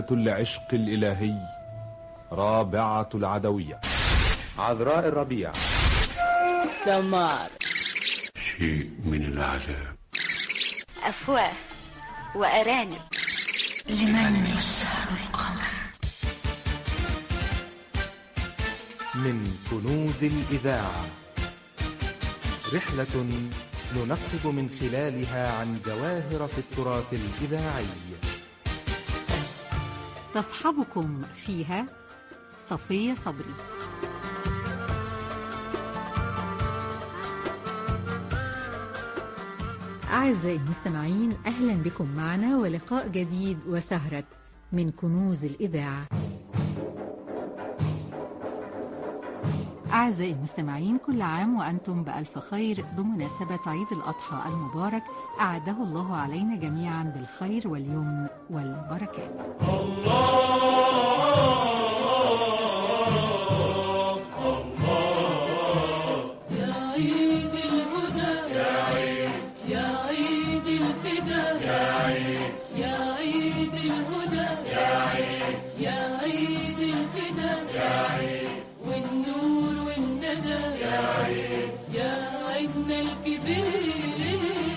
العشق الإلهي رابعة العدوية عذراء الربيع سمار شيء من العذاب أفواه وأرانب لمن يسهر القمر من كنوز الإذاعة رحلة ننقب من خلالها عن جواهر في التراث الإذاعي تصحبكم فيها صفية صبري أعزائي المستمعين أهلا بكم معنا ولقاء جديد وسهرة من كنوز الإذاعة أعزائي المستمعين كل عام وأنتم بألف خير بمناسبة عيد الأضحى المبارك أعده الله علينا جميعا بالخير واليمن والبركات يا عيد الهدى يا عيد يا عيد الفدا يا عيد يا عيد الهدى يا عيد يا عيد الفدا يا عيد والنور والندى يا عيد يا عيدنا الكبير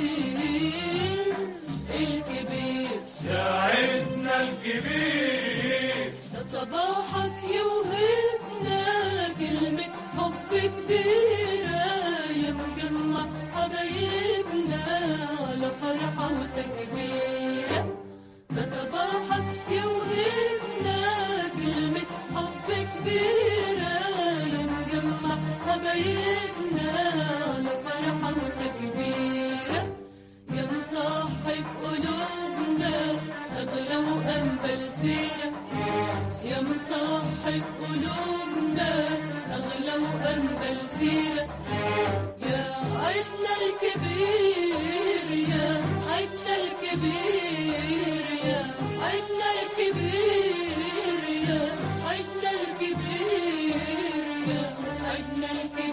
الكبير يا عيدنا الكبير ده صباحك يوهبنا كلمة حب كبيرة يا مجمع حبايبنا على فرحة وتكبيرة ده صباحك يوهبنا كلمة حب كبيرة يا مجمع حبايبنا على فرحة وتكبيرة يا مصاحب قلوبنا أغلى وأنبل سيرة يا مصاحب قلوبنا أغلى وأنبل سيرة يا عيدنا الكبير يا عيدنا الكبير يا عيدنا الكبير يا عيدنا الكبير يا عيدنا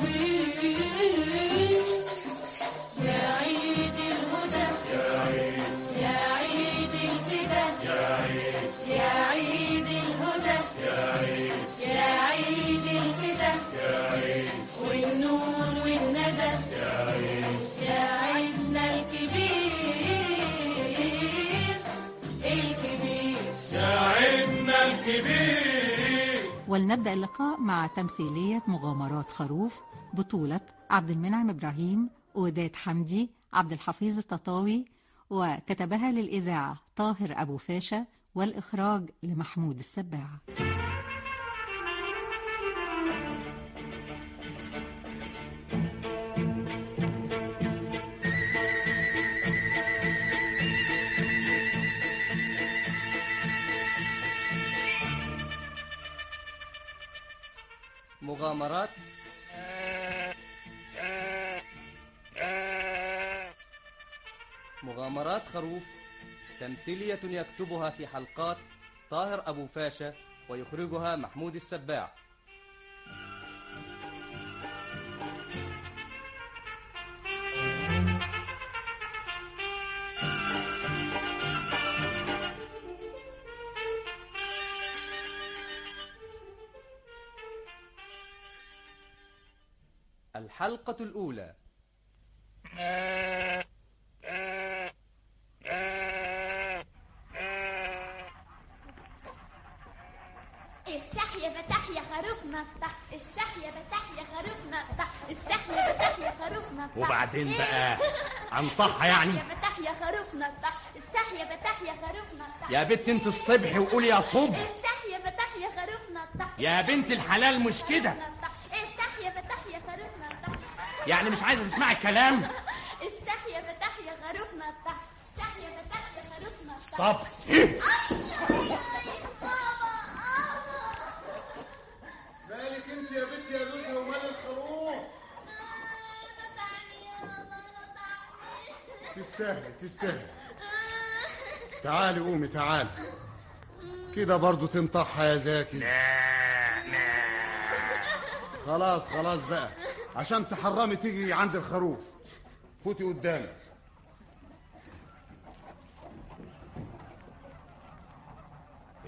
الكبير يا عيد الهدى يا عيد يا عيد الفدا يا عيد يا عيد الهدى يا عيد يا عيد الفدا يا عيد والنور والندى يا عيد يا عيدنا الكبير الكبير يا عيدنا الكبير ولنبدأ اللقاء مع تمثيلية مغامرات خروف بطولة عبد المنعم إبراهيم وداد حمدي عبد الحفيظ التطاوي وكتبها للإذاعة طاهر أبو فاشا والإخراج لمحمود السباع مغامرات مغامرات خروف تمثيلية يكتبها في حلقات طاهر أبو فاشا ويخرجها محمود السباع الحلقة الأولى الشح يا فتح يا خروف نطح الشح يا فتح يا خروف نطح الشح يا فتح يا خروف نطح وبعدين بقى انصحها يعني يا فتح يا خروف نطح الشح يا فتح يا خروف نطح يا بنت انت اصطبحي وقولي يا صب الشح يا فتح يا خروف نطح يا بنت الحلال مش كده الشح يا فتح يا خروف نطح يعني مش عايزه تسمعي الكلام الشح يا فتح يا خروف نطح الشح يا فتح يا خروف نطح طب مالك انت يا بنت يا لوزة ومال الخروف تستاهلي تستاهلي تعالي قومي تعالي كده برضو تنطحها يا زاكي لا لا خلاص خلاص بقى عشان تحرمي تيجي عند الخروف فوتي قدامي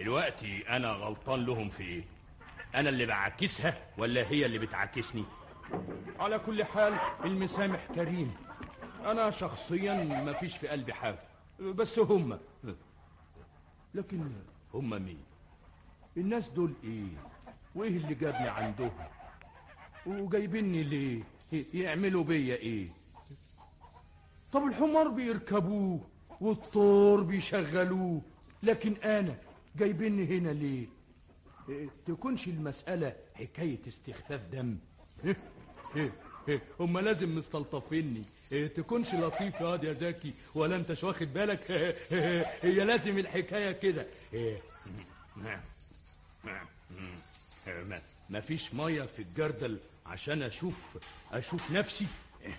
دلوقتي انا غلطان لهم في ايه انا اللي بعاكسها ولا هي اللي بتعاكسني على كل حال المسامح كريم انا شخصيا ما فيش في قلبي حاجه بس هم لكن هم مين الناس دول ايه وايه اللي جابني عندهم وجايبيني ليه يعملوا بيا ايه طب الحمار بيركبوه والطور بيشغلوه لكن انا جايبيني هنا ليه إيه، تكونش المسألة حكاية استخفاف دم إيه، إيه، إيه، هما لازم مستلطفيني إيه، تكونش لطيف يا واد يا زكي ولا انتش واخد بالك هي لازم الحكاية كده إيه، ما- ما- ما- ما فيش مية في الجردل عشان اشوف اشوف نفسي إيه.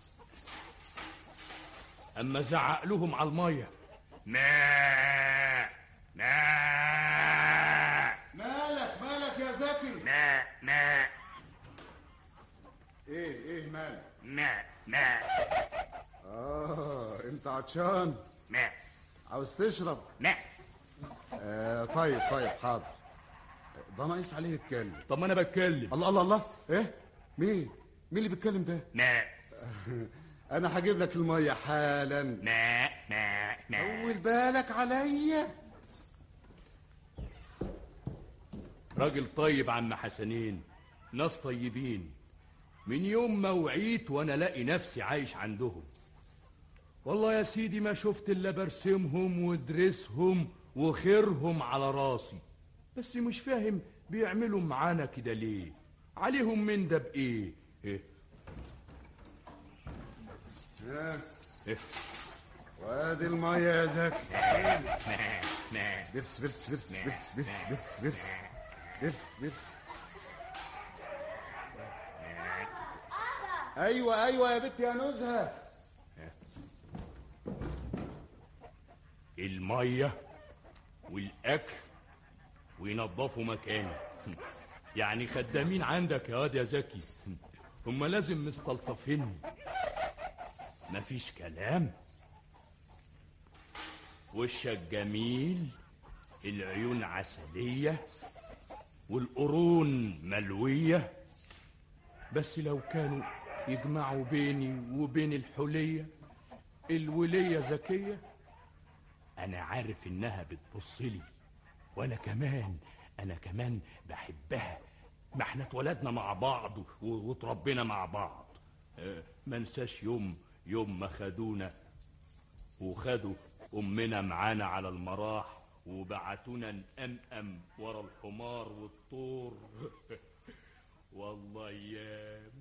اما زعق لهم على المية ما ما مالك مالك يا زكي ما ما ايه ايه مالك ما ما اه انت عطشان ما عاوز تشرب ما آه طيب طيب حاضر ده ناقص عليه الكلم طب ما انا بتكلم الله الله الله ايه مين مين اللي بيتكلم ده ما انا هجيب لك الميه حالا ما ما ما طول بالك عليا راجل طيب عم حسنين ناس طيبين من يوم ما وعيت وانا لاقي نفسي عايش عندهم والله يا سيدي ما شفت الا برسمهم ودرسهم وخيرهم على راسي بس مش فاهم بيعملوا معانا كده ليه عليهم من ده بايه إيه؟ ها إيه؟ وادي الميه يا زكي ما ما برس برس برس برس برس برس برس برس برس ايوه ايوه يا بنت يا نزهه المية والأكل وينظفوا مكاني يعني خدامين عندك يا واد يا زكي هم لازم مستلطفيني مفيش كلام وشك جميل العيون عسلية والقرون ملوية بس لو كانوا يجمعوا بيني وبين الحلية الولية ذكية أنا عارف إنها بتبصلي وأنا كمان أنا كمان بحبها ما احنا اتولدنا مع بعض و- واتربينا مع بعض آه، ما انساش يوم يوم ما خدونا وخدوا أمنا معانا على المراح وبعتونا نأمأم ورا الحمار والطور والله أيام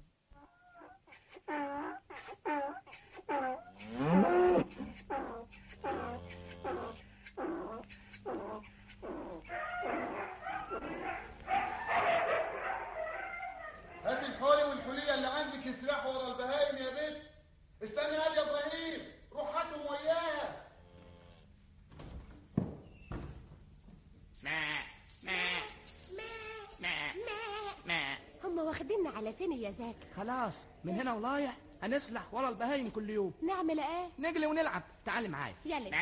هات الحولي والحليه اللي عندك يسرحوا ورا البهايم يا بنت استنى هادي يا ابراهيم روح هاتهم وياها هم واخديننا على فين يا زكي خلاص من هنا ورايح هنسلح ورا البهايم كل يوم نعمل ايه نجري ونلعب تعالي معايا يلا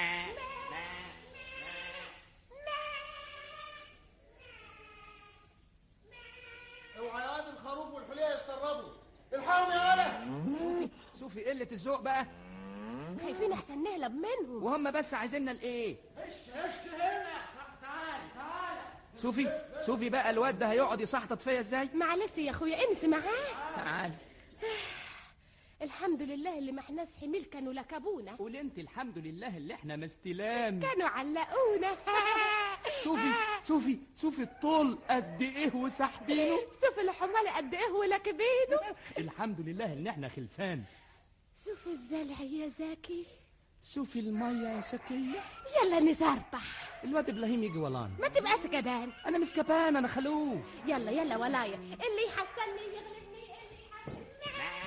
اوعى يا واد الخروف والحليه يتسربوا الحقهم يا ولد شوفي شوفي قلة الذوق بقى خايفين احسن نهلب منهم وهم بس عايزيننا لايه ايش ايش هنا تعال تعال شوفي شوفي بقى الواد ده هيقعد يسحطط فيا ازاي معلش يا اخويا امسي معاه تعال الحمد لله اللي ما احناش حميل كانوا لكبونا قول انت الحمد لله اللي احنا مستلام كانوا علقونا شوفي شوفي شوفي الطول قد ايه وسحبينه شوف الحمال قد ايه ولكبينه الحمد لله ان احنا خلفان شوف الزلع يا زكي شوفي المية يا سكية يلا نزربح الواد ابراهيم يجي ورانا ما تبقاش جبان انا مش كبان انا خلوف يلا يلا ولايا اللي يحسني يغلبني اللي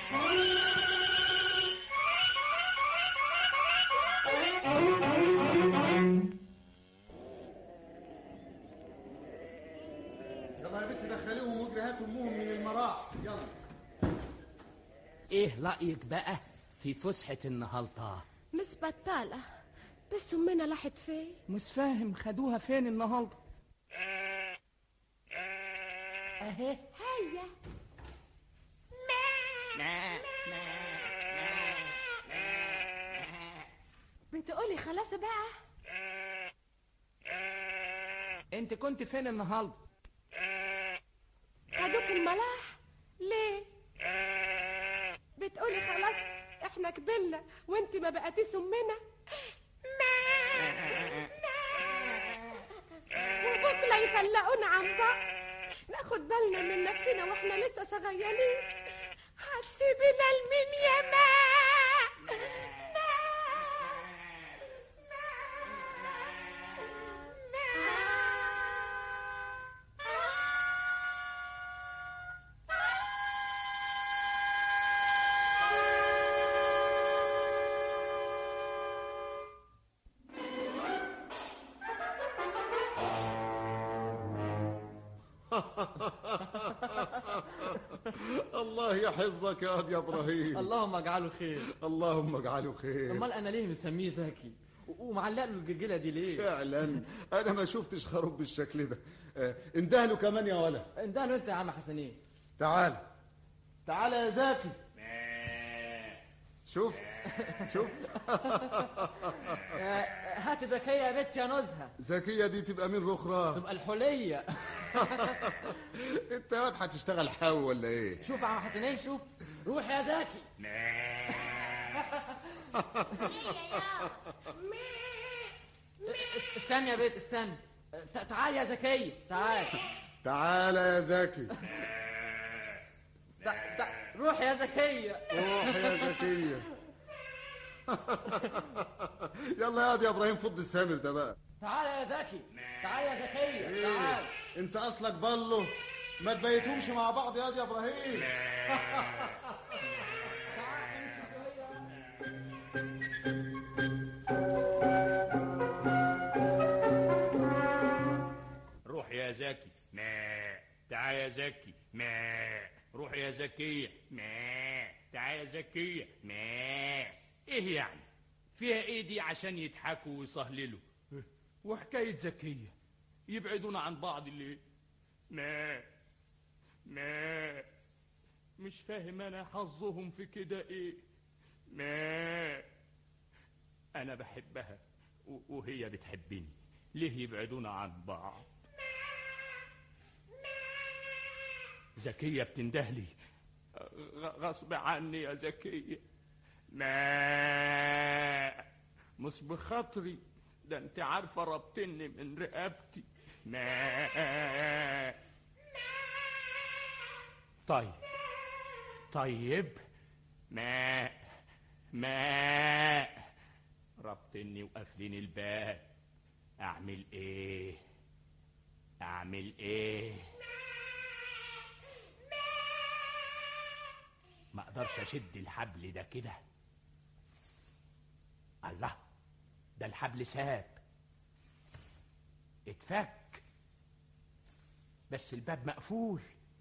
يلا يا بنت دخليهم واجري هات امهم من المراح يلا ايه رأيك بقى في فسحة النهاردة مش بطالة بس امنا راحت فين مش فاهم خدوها فين النهاردة اهي هيا بتقولي خلاص بقى انت كنت فين النهارده خدوك الملاح ليه بتقولي خلاص احنا كبرنا وانت ما بقيتيش امنا وبكره يفلقونا عن بعض ناخد بالنا من نفسنا واحنا لسه صغيرين هتسيبنا لمين يا ما الله يحفظك يا واد يا ابراهيم اللهم اجعله خير اللهم اجعله خير امال انا ليه مسميه زكي و- ومعلق له الجلجله دي ليه فعلا انا ما شفتش خروف بالشكل ده آه، اندهله كمان يا ولا اندهله انت يا عم حسنين تعال تعال يا زكي شفت شفت آه، هات زكية يا بنت يا نزهة زكية دي تبقى مين رخرة تبقى الحلية انت يا واد هتشتغل حاو ولا ايه شوف يا عم حسنين شوف روح يا زكي اس- استنى يا بنت استنى ت- تعال يا زكية تعال تعال يا زكي ت- ت- روح يا زكية روح يا زكية يلا يا واد يا ابراهيم فض السامر ده بقى تعال يا زكي تعال يا زكية ايه تعال انت اصلك بالله ما تبيتهمش مع بعض يا واد يا ابراهيم روح يا زكي ما تعال يا زكي ما روح يا زكية ما تعال يا زكية ما ايه يعني فيها ايه دي عشان يضحكوا ويصهللوا وحكاية زكية يبعدونا عن بعض ليه ما ما مش فاهم انا حظهم في كده ايه ما انا بحبها و- وهي بتحبني ليه يبعدونا عن بعض زكية بتندهلي غ- غصب عني يا زكية ما مش بخاطري ده انت عارفة ربطني من رقبتي ما طيب طيب ما ما ربطني وقافلين الباب اعمل ايه اعمل ايه ما اقدرش اشد الحبل ده كده الله ده الحبل ساب اتفك بس الباب مقفول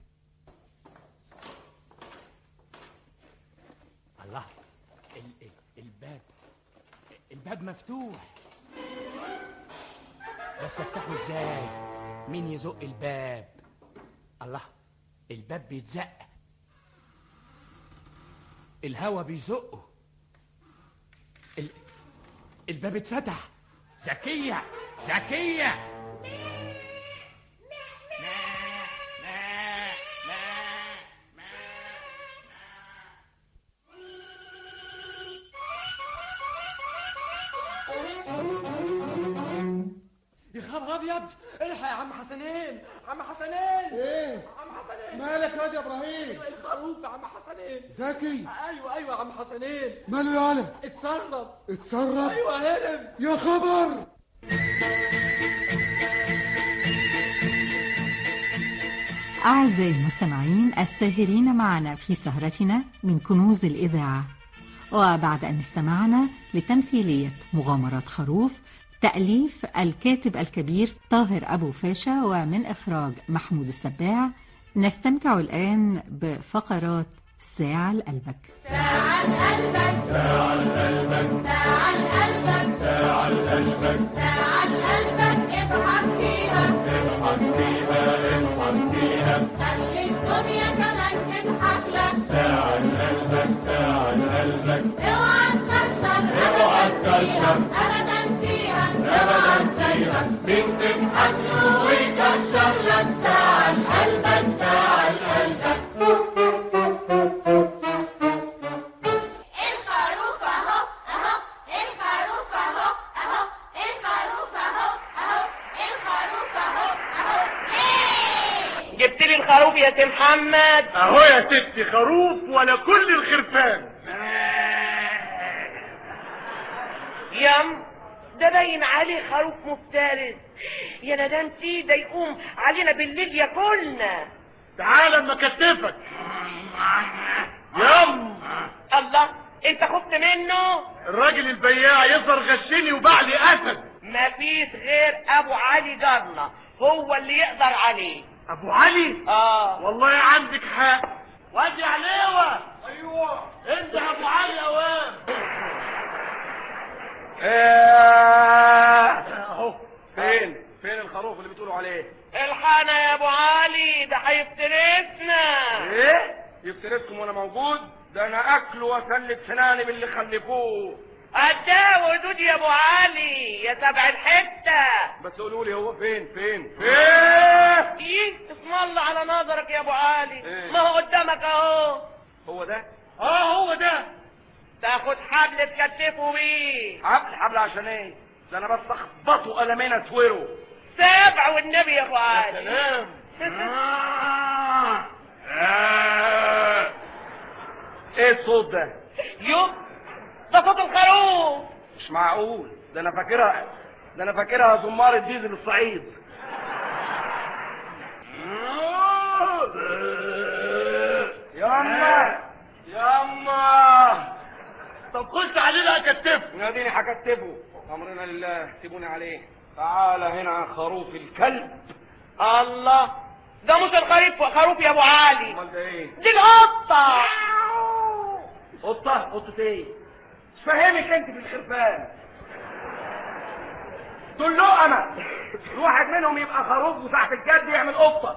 الله ال ال الباب الباب مفتوح بس افتحه ازاي مين يزق الباب الله الباب بيتزق الهوا بيزقه ال... الباب اتفتح زكية زكية يا خبر ابيض الحق يا عم حسنين عم حسنين ايه عم حسنين مالك يا واد يا ابراهيم الخروف يا عم حسنين زكي ايوه ايوه يا عم حسنين ماله يا ولا اتسرب اتسرب ايوه هرب يا خبر أعزائي المستمعين الساهرين معنا في سهرتنا من كنوز الإذاعة وبعد أن استمعنا لتمثيلية مغامرات خروف تأليف الكاتب الكبير طاهر أبو فاشا ومن إخراج محمود السباع نستمتع الآن بفقرات ساعة لقلبك ساعة لقلبك ساعة لقلبك ساعة لقلبك ساعة لقلبك ساعة لقلبك اضحك فيها اضحك فيها اضحك فيها عقلك ساعة قلبك ساعة قلبك اوعى تكشر اوعى ابدا فيها تكشر. ابدا فيها أبداً اوعى فيها. تكشر مين تضحك له ويكشر لك ساعة قلبك ساعة قلبك الخروف اهو اهو الخروف اهو اهو الخروف اهو اهو الخروف اهو اهو جبت لي الخروف يا سي محمد اهو يا ستي خروف ولا كل الخرفان يم ده باين عليه خروف مفترس يا ندمتي ده يقوم علينا بالليل ياكلنا تعال اما كتفك يم الله انت خفت منه الراجل البياع يظهر غشني وباع لي اسد مفيش غير ابو علي جارنا هو اللي يقدر عليه ابو علي اه والله عندك حق وادي عليوه ايوه انت ابو علي يا واد اهو فين فين الخروف اللي بتقولوا عليه الحقنا يا ابو علي ده هيفترسنا ايه يفترسكم وانا موجود ده انا اكله واسلك سناني باللي خلفوه قداه ودود يا ابو علي يا سبع الحته بس قولوا لي هو فين فين فين ايه اسم الله على نظرك يا ابو علي ما هو قدامك اهو هو ده اه هو ده تاخد حبل تكتفه بيه حبل حبل عشان ايه ده انا بس اخبطه قلمين اسوره سبع والنبي يا ابو علي سلام ايه الصوت ده يوم ده صوت الخروف مش معقول ده انا فاكرها ده انا فاكرها زمار الديزل الصعيد ياما ياما طب خش علينا اكتفه ناديني هكتفه امرنا لله سيبوني عليه تعال هنا يا خروف الكلب الله ده مش الخريف خروف يا ابو علي امال ده ايه دي القطه قطه قطه ايه مش فاهمك انت في الخرفان دول لقمه واحد منهم يبقى خروف وتحت الجد يعمل قطه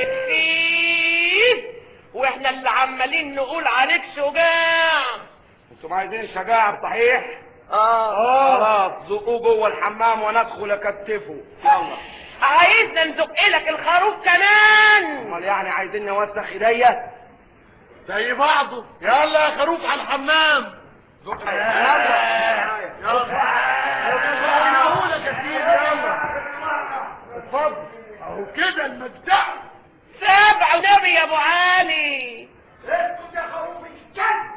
واحنا اللي عمالين نقول عليك شجاع انتم عايزين شجاعة صحيح؟ اه خلاص زقوه جوه الحمام وانا ادخل اكتفه يلا عايزنا نزق لك الخروف كمان امال يعني عايزين نوسخ ايديا زي بعضه يلا يا خروف على الحمام زق يلا يلا لك يا سيدي يلا اتفضل اهو كده المجدع سبع ونبي يا ابو علي اسكت يا خروف الكلب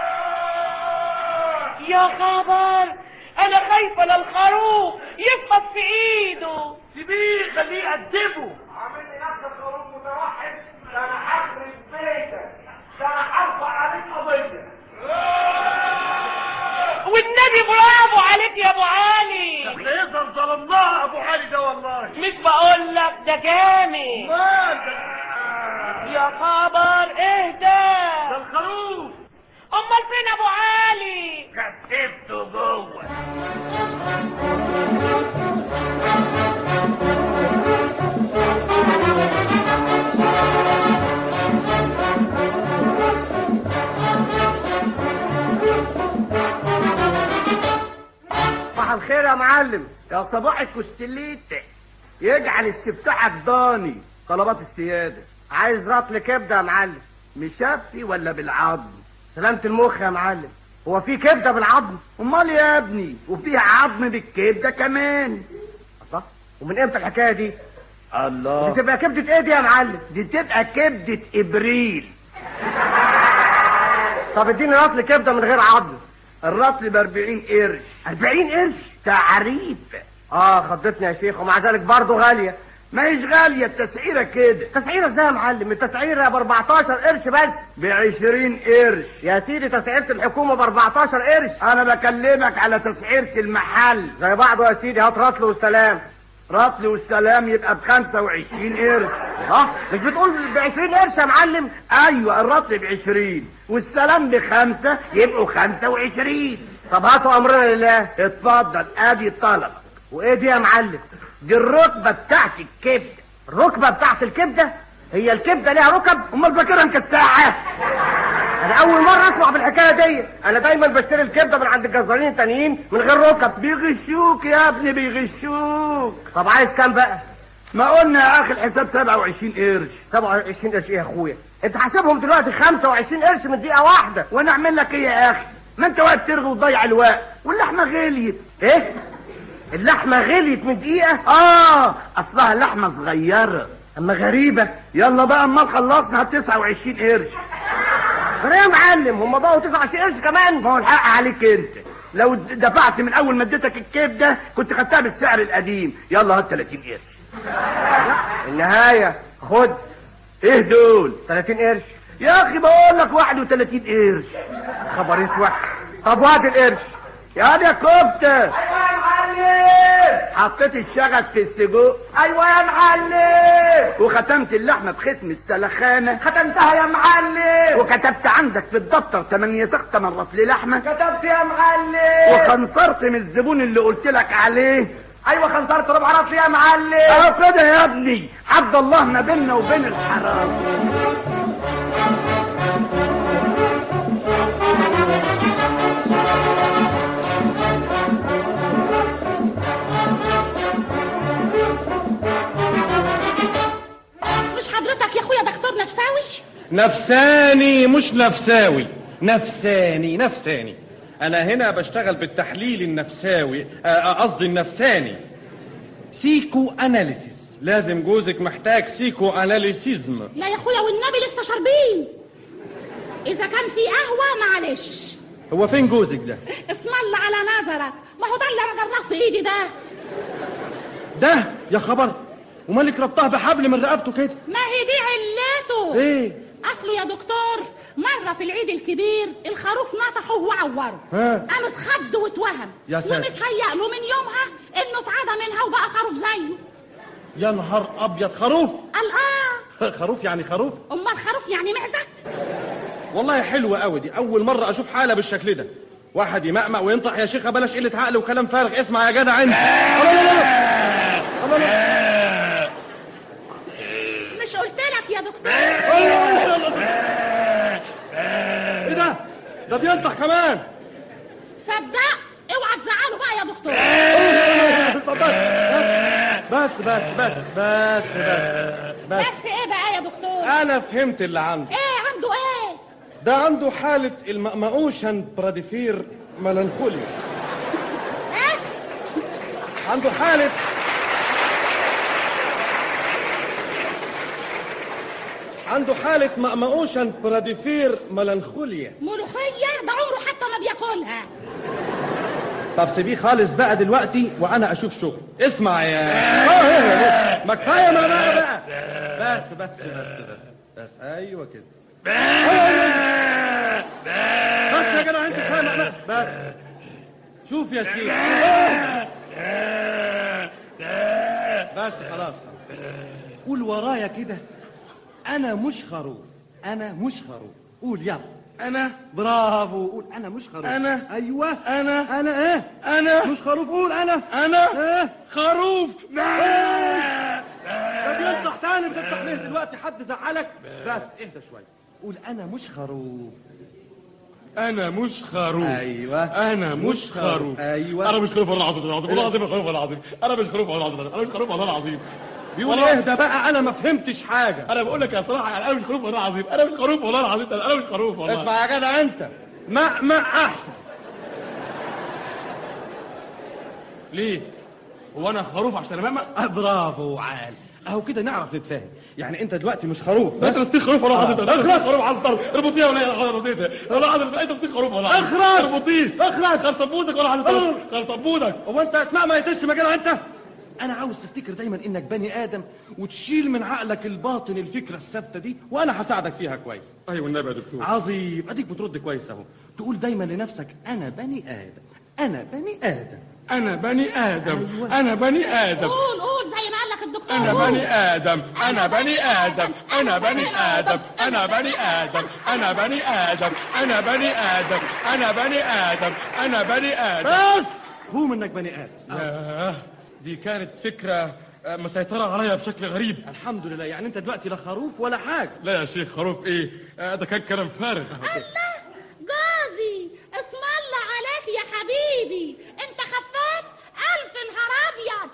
يا خبر انا خايفه للخروف يفقد في ايده سيبيه خليه يأدبه عامل لي نفس الخروف متوحد ده انا هخرب بيتك ده انا هرفع عليك قضيه والنبي برافو عليك يا ابو علي احنا يظهر ظلمناها ابو علي ده والله مش بقول لك ده جامد مال ده يا خبر ايه ده ده الخروف امال فين ابو علي كتبته جوه صباح الخير يا معلم يا صباح الكستليت يجعل استفتاحك ضاني طلبات السيادة عايز رطل كبدة يا معلم مشفي ولا بالعظم سلامة المخ يا معلم هو في كبدة بالعظم امال يا ابني وفيها عظم بالكبدة كمان الله ومن امتى الحكاية دي الله دي تبقى كبدة ايه دي يا معلم دي تبقى كبدة ابريل طب اديني رطل كبدة من غير عظم الرطل ب 40 قرش 40 قرش تعريف اه خضتني يا شيخ ومع ذلك برضه غالية ما هيش غالية التسعيرة كده تسعيرة ازاي يا معلم التسعيرة ب 14 قرش بس ب 20 قرش يا سيدي تسعيرة الحكومة ب 14 قرش انا بكلمك على تسعيرة المحل زي بعضه يا سيدي هات رطل والسلام رطل والسلام يبقى ب 25 قرش اه مش بتقول ب 20 قرش يا معلم ايوه الرطل ب 20 والسلام بخمسة يبقوا 25 طب هاتوا امرنا لله اتفضل ادي الطلب وايه دي يا معلم دي الركبة بتاعت الكبدة الركبة بتاعت الكبدة هي الكبده ليها ركب امال فاكرها مكساعه انا اول مره اسمع بالحكايه دي انا دايما بشتري الكبده من عند الجزارين التانيين من غير ركب بيغشوك يا ابني بيغشوك طب عايز كام بقى ما قلنا يا اخي الحساب 27 قرش 27 قرش ايه يا اخويا انت حاسبهم دلوقتي 25 قرش من دقيقه واحده وانا اعمل لك ايه يا اخي ما انت واقف ترغي وتضيع الوقت واللحمه غليت ايه اللحمه غليت من دقيقه اه اصلها لحمه صغيره اما غريبه يلا بقى امال خلصنا 29 قرش ايه يا معلم هم بقوا 29 قرش كمان ما هو الحق عليك انت لو دفعت من اول ما اديتك الكبده كنت خدتها بالسعر القديم يلا هات 30 قرش النهايه خد ايه دول 30 قرش يا اخي بقول لك 31 قرش خبر اسود طب وادي القرش يا دي يا كفته حطيت الشغف في السجق ايوه يا معلم وختمت اللحمه بختم السلخانه ختمتها يا معلم وكتبت عندك في الدفتر 8 سخطه مرات للحمه كتبت يا معلم وخنصرت من الزبون اللي قلت لك عليه ايوه خنصرت ربع رطل يا معلم اه كده يا ابني عبد الله ما بيننا وبين الحرام مش حضرتك يا اخويا دكتور نفساوي نفساني مش نفساوي نفساني نفساني انا هنا بشتغل بالتحليل النفساوي آه، قصدي النفساني سيكو اناليسيس لازم جوزك محتاج سيكو اناليسيزم لا يا اخويا والنبي لسه شاربين اذا كان في قهوه معلش هو فين جوزك ده اسم الله على نظرك ما هو ده اللي انا جراه في ايدي ده ده يا خبر ومالك ربطها بحبل من رقبته كده ما هي دي علته ايه اصله يا دكتور مره في العيد الكبير الخروف نطحه وعوره ها قام اتخض واتوهم يا ساتر. ومتهيأ له من يومها انه اتعدى منها وبقى خروف زيه يا نهار ابيض خروف قال اه خروف يعني خروف امال خروف يعني معزه والله حلوة قوي دي اول مرة اشوف حالة بالشكل ده واحد يمقمق وينطح يا شيخة بلاش قلة عقل وكلام فارغ اسمع يا جدع انت مش قلت لك يا دكتور ايه ده ده بينطح كمان صدقت اوعى تزعله بقى يا دكتور طب بس بس بس بس بس بس بس ايه بقى يا دكتور انا فهمت اللي عنده ايه عنده ايه ده عنده حالة المأمأوشن براديفير ملانخوليا عنده حالة عنده حالة مأمأوشن براديفير ملانخوليا ملوخيه ده عمره حتى ما بياكلها طب سيبيه خالص بقى دلوقتي وانا اشوف شغل اسمع يا آه، إيه، ما كفايه ما بقى بقى بس بس بس بس بس ايوه كده بس يا جدع انت كفايه بقى بس شوف يا سيدي بس خلاص خلاص قول ورايا كده انا مش خروف انا مش خروف قول يلا انا برافو قول انا مش خروف انا ايوه انا انا ايه انا مش خروف قول انا انا ايه خروف طب ينطح تاني بتفتح ليه دلوقتي حد زعلك بس اهدى شويه قول انا مش خروف انا مش خروف ايوه انا مش خروف ايوه انا مش خروف والله العظيم والله العظيم والله العظيم انا مش خروف والله العظيم انا مش خروف والله العظيم بيقول والله- اهدى بقى انا ما فهمتش حاجه انا بقول لك يا صراحه يعني انا مش خروف والله العظيم انا مش خروف والله العظيم انا مش خروف والله اسمع يا جدع انت ما ما احسن ليه هو انا خروف عشان امام آه، برافو عال اهو كده نعرف نتفاهم يعني انت دلوقتي مش خروف انت بتصير خروف والله العظيم آه. انا مش خروف عظيم اربطيها ولا انا رضيتها والله العظيم انت بتصير خروف والله العظيم. اخرس. اربطيه اخرس خرصبوزك ولا عظيم خرصبوزك هو انت ما ما يتش مجالها انت انا عاوز تفتكر دايما انك بني ادم وتشيل من عقلك الباطن الفكره الثابته دي وانا هساعدك فيها كويس ايوه النبي يا دكتور عظيم اديك بترد كويس اهو تقول دايما لنفسك انا بني ادم انا بني ادم انا بني ادم انا بني ادم قول قول زي ما قال لك الدكتور انا قول. بني ادم انا بني ادم انا بني ادم انا بني ادم انا بني ادم انا بني ادم انا بني ادم انا بني ادم بس هو منك بني ادم ياه دي كانت فكرة آه، مسيطرة عليا بشكل غريب الحمد لله يعني انت دلوقتي لا خروف ولا حاجه لا يا شيخ خروف ايه آه، ده كان كلام فارغ جوزي اسم الله عليك يا حبيبي انت خفيت الف نهار ابيض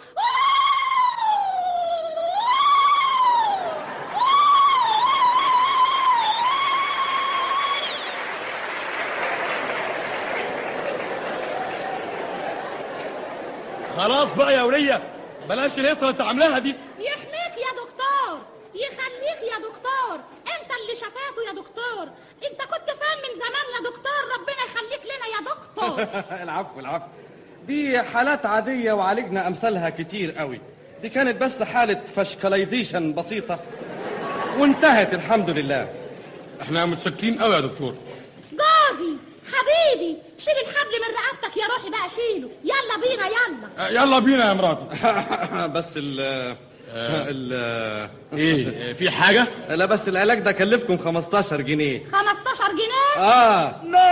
خلاص بقى يا ولية بلاش الهيصة اللي انت عاملاها دي يحميك يا دكتور يخليك يا دكتور انت اللي شفاته يا دكتور انت كنت فين من زمان يا دكتور ربنا يخليك لنا يا دكتور العفو العفو دي حالات عاديه وعالجنا امثالها كتير قوي دي كانت بس حاله فشكلايزيشن بسيطه وانتهت الحمد لله احنا متشكرين قوي يا دكتور جوزي حبيبي شيل الحبل من رقبتك يا روحي بقى شيله يلا بينا يلا آه، يلا بينا يا مراتي بس ال ال ايه في حاجه لا بس العلاج ده كلفكم 15 جنيه 15 جنيه اه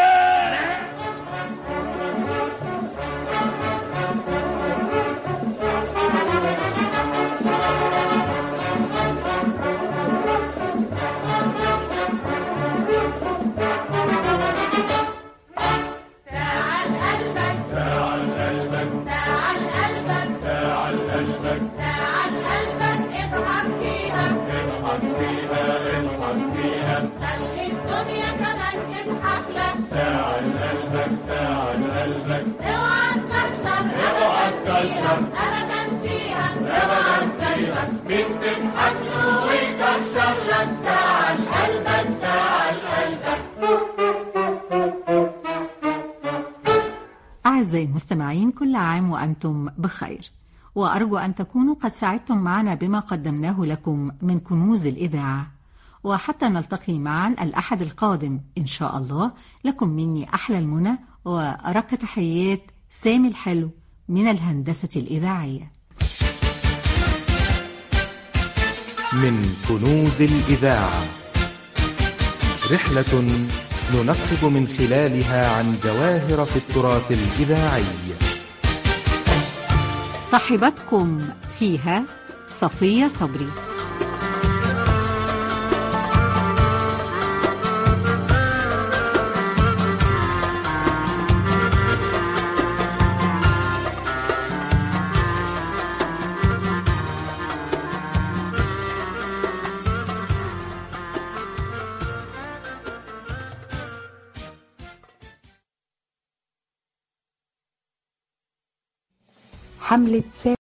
تعال قلبك تعال قلبك تعال قلبك تعال قلبك تعال قلبك اضحك فيها اضحك فيها اضحك فيها خلي الدنيا كمان تضحك لك تعال قلبك تعال قلبك اوعى تكشر اوعى ابدا تكشر. ابدا فيها اوعى تكشر مين تضحك له ويكشر لك تعال قلبك تعال قلبك أعزائي المستمعين كل عام وأنتم بخير وأرجو أن تكونوا قد سعدتم معنا بما قدمناه لكم من كنوز الإذاعة وحتى نلتقي معا الأحد القادم إن شاء الله لكم مني أحلى المنى وأرق تحيات سامي الحلو من الهندسة الإذاعية من كنوز الإذاعة رحلة ننقب من خلالها عن جواهر في التراث الإذاعي صاحبتكم فيها صفية صبري حملة